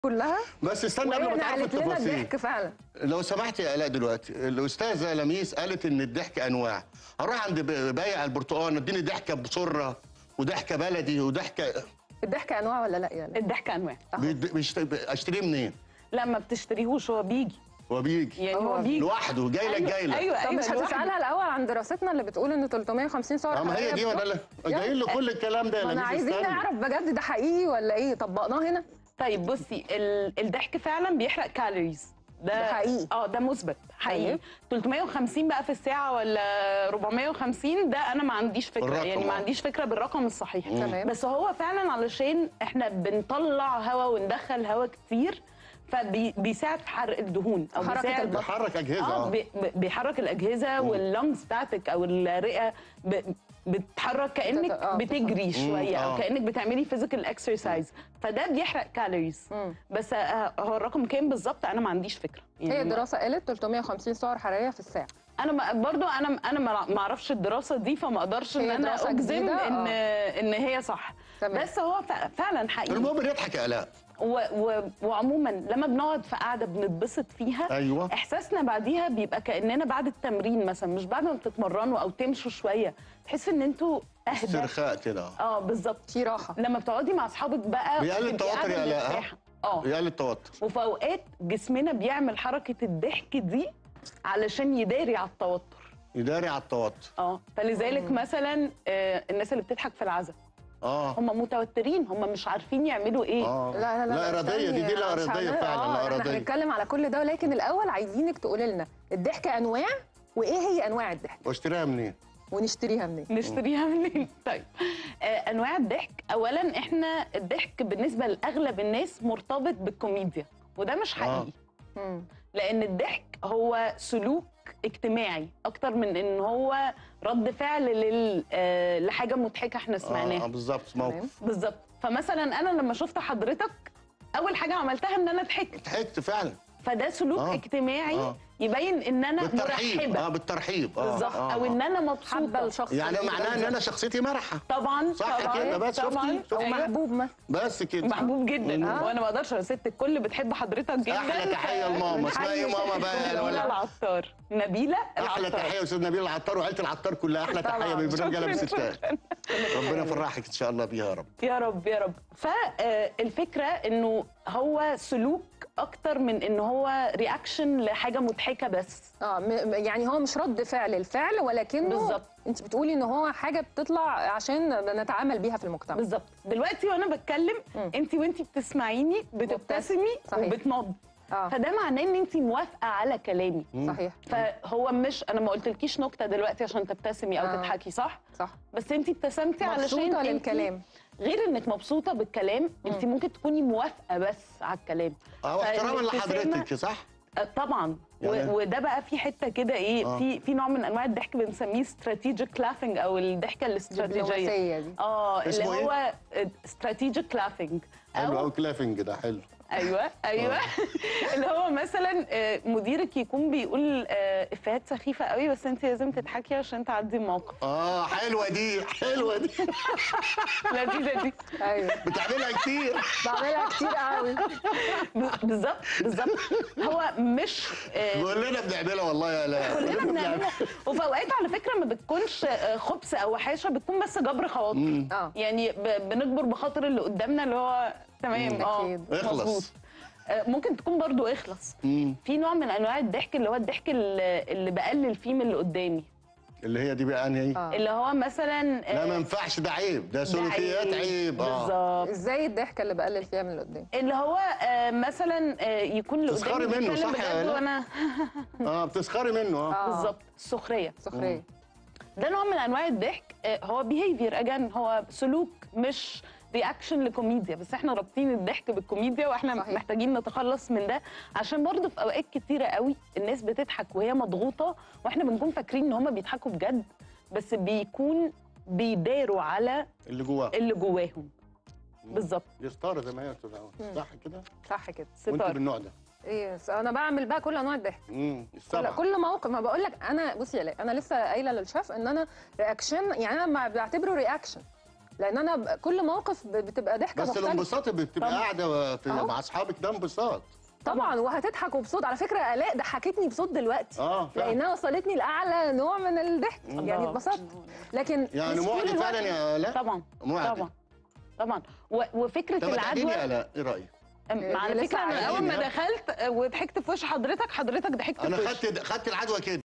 كلها بس استنى قبل وهي ما تعرف نقلت لنا التفاصيل الضحك فعلا لو سمحت يا الاء دلوقتي الاستاذه لميس قالت ان الضحك انواع هروح عند ب- بايع البرتقال اديني ضحكه بسره وضحكه بلدي وضحكه الضحك انواع ولا لا يعني الضحك انواع بيد- بيشت- اشتريه منين؟ لا ما بتشتريهوش هو بيجي هو بيجي يعني هو هو بيجي لوحده جاي لك ايوه جاي لك ايوه طب ايوه مش لوحده. هتسالها الاول عن دراستنا اللي بتقول ان 350 سعر اه ما هي حرارية دي ولا لا جايين له كل الكلام ده يا ما انا لميس عايزين استنى. نعرف بجد ده حقيقي ولا ايه طبقناه هنا طيب بصي ال- الضحك فعلا بيحرق كالوريز ده حقيقي. اه ده مثبت حقيقي طيب. 350 بقى في الساعه ولا 450 ده انا ما عنديش فكره الرقم، يعني ما آه. عنديش فكره بالرقم الصحيح تمام. بس هو فعلا علشان احنا بنطلع هواء وندخل هواء كتير فبيساعد في حرق الدهون او حركة بيساعد البطن. بيحرك اجهزه اه اه بي- بي- بيحرك الاجهزه واللنجز بتاعتك او الرئه ب- بتتحرك كانك آه، بتجري شويه آه. او كانك بتعملي فيزيكال اكسرسايز فده بيحرق كالوريز مم. بس آه، هو الرقم كام بالظبط انا ما عنديش فكره هي الدراسه قالت 350 سعر حراريه في الساعه انا ما- برضو انا انا ما ما اعرفش الدراسه دي فما اقدرش ان هي انا دراسة اجزم جديدة، ان آه. ان هي صح تمام. بس هو ف- فعلا حقيقي المهم بنضحك يا الاء و و وعموما لما بنقعد في قعده بنتبسط فيها أيوة. احساسنا بعديها بيبقى كاننا بعد التمرين مثلا مش بعد ما بتتمرنوا او تمشوا شويه تحس ان انتوا اهدى استرخاء كده اه بالظبط في راحه لما بتقعدي مع اصحابك بقى بيقلل بتبقي التوتر يا قاعدة آلاء، ها؟ مرتاحة. اه يقلل التوتر وفي اوقات جسمنا بيعمل حركه الضحك دي علشان يداري على التوتر يداري على التوتر اه فلذلك مثلا آه الناس اللي بتضحك في العزاء اه هم متوترين هم مش عارفين يعملوا ايه اه لا لا لا لا اراديه دي دي لا مش اراديه هنعمل- فعلا آه، لا احنا اراديه هنتكلم على كل ده ولكن الاول عايزينك تقولي لنا الضحك انواع وايه هي انواع الضحك واشتريها منين؟ ونشتريها منين نشتريها منين طيب آه انواع الضحك اولا احنا الضحك بالنسبه لاغلب الناس مرتبط بالكوميديا وده مش حقيقي مم. لان الضحك هو سلوك اجتماعي اكتر من ان هو رد فعل لل... آه لحاجه مضحكه احنا اه سمعناها آه، بالظبط تمام. موقف بالظبط فمثلا انا لما شفت حضرتك اول حاجه عملتها ان انا ضحكت ضحكت فعلا فده سلوك آه. اجتماعي آه. يبين ان انا بالترحيب مرحبه اه بالترحيب اه بالظبط آه، او آه. ان انا حابه مبسوطه الشخص يعني اللي معناه ان قدامك. انا شخصيتي مرحه طبعا صح طبعا كده، بس طبعا شفتي؟ او أيوة. محبوب ما بس كده محبوب جدا آه. وانا ما اقدرش انا ست الكل بتحب حضرتك جدا احلى تحيه لماما اسمها ايه ماما بقى يا نبيله ولا العطار نبيله احلى العطار تحيه استاذ نبيل العطار وعيله العطار كلها احلى طبعاً. تحيه من برنامج شكراً، الستات ربنا يفرحك ان شاء الله بيها يا رب يا رب يا رب فالفكره انه هو سلوك اكتر من ان هو رياكشن لحاجه مضحكه بس اه م- م- يعني هو مش رد فعل الفعل ولكنه بالظبط. انت بتقولي ان هو حاجه بتطلع عشان نتعامل بيها في المجتمع بالظبط دلوقتي وانا بتكلم مم. انت وانت بتسمعيني بتبتسمي صحيح. وبتنض اه فده معناه ان انت موافقه على كلامي صحيح فهو مش انا ما قلتلكيش نكته دلوقتي عشان تبتسمي او آه. تضحكي صح صح بس انت ابتسمتي علشان مبسوطه انت للكلام غير انك مبسوطه بالكلام انت ممكن تكوني موافقه بس على الكلام اه واحتراما فالابتسامة- لحضرتك صح آه، طبعا يعني- و... وده بقى في حته كده ايه آه. في في نوع من انواع الضحك بنسميه استراتيجيك لافنج او الضحكه الاستراتيجيه الدبلوماسيه دي اه اللي اسمه إيه؟ هو استراتيجيك لافنج حلو او قوي كلافنج ده حلو ايوه ايوه اللي هو مثلا آه، مديرك يكون بيقول آه، افيهات سخيفه قوي بس انت لازم تضحكي عشان تعدي الموقف اه حلوه دي حلوه دي لذيذه دي ايوه بتعملها كتير بعملها كتير قوي ب- بالظبط بالظبط هو مش آه، بقول لنا بنعملها والله يا لا كلنا بنعملها وفي اوقات على فكره ما بتكونش آه، خبث او وحاشه بتكون بس جبر خواطر اه يعني ب- بنجبر بخاطر اللي قدامنا اللي هو تمام مم. اه أكيد. اخلص. مظبوط. آه، ممكن تكون برضو اخلص مم. في نوع من انواع الضحك اللي هو الضحك اللي اللي بقلل فيه من اللي قدامي اللي هي دي بقى انهي اه اللي هو مثلا لا ما ينفعش ده عيب ده سلوكيات عيب اه بالظبط ازاي الضحكه اللي بقلل فيها من اللي قدام اللي هو آه، مثلا آه، يكون اللي تسخري قدامي منه، بيتكلم صح يا بجد آلاء؟ وانا اه بتسخري منه اه آه. بالظبط السخريه سخريه ده نوع من انواع الضحك آه، هو بيهيفير اجان هو سلوك مش رياكشن لكوميديا بس احنا رابطين الضحك بالكوميديا واحنا صحيح. صحيح. محتاجين نتخلص من ده عشان برضه في اوقات كتيره قوي الناس بتضحك وهي مضغوطه واحنا بنكون فاكرين ان هم بيضحكوا بجد بس بيكون بيداروا على اللي جواه اللي جواهم بالظبط دي ستاره زي ما هي بتقول. صح كده صح كده وانت ستار بالنوع ده ايه س- انا بعمل بقى كل انواع الضحك امم كل, السبعه كل موقف ما بقول لك انا بصي يا لا انا لسه قايله للشيف ان انا رياكشن يعني انا ما بعتبره رياكشن لان انا ب- كل موقف ب- بتبقى ضحكه بس مختلفه الانبساط بتبقى طبعا. قاعده في أهو. مع اصحابك ده انبساط طبعا وهتضحكوا بصوت على فكره الاء ضحكتني بصوت دلوقتي اه فعلا. لانها وصلتني لاعلى نوع من الضحك يعني الله. اتبسطت لكن يعني مش طول معدي الوقت. فعلا يا لا طبعا معدي طبعا طبعا و- وفكره طب ما تعديني العدوى يا لا ايه رايك؟ أم- على لسه فكره انا عايزين اول ما يعني. دخلت آه، وضحكت في وش حضرتك حضرتك ضحكت انا في وشي. خدت خدت العدوى كده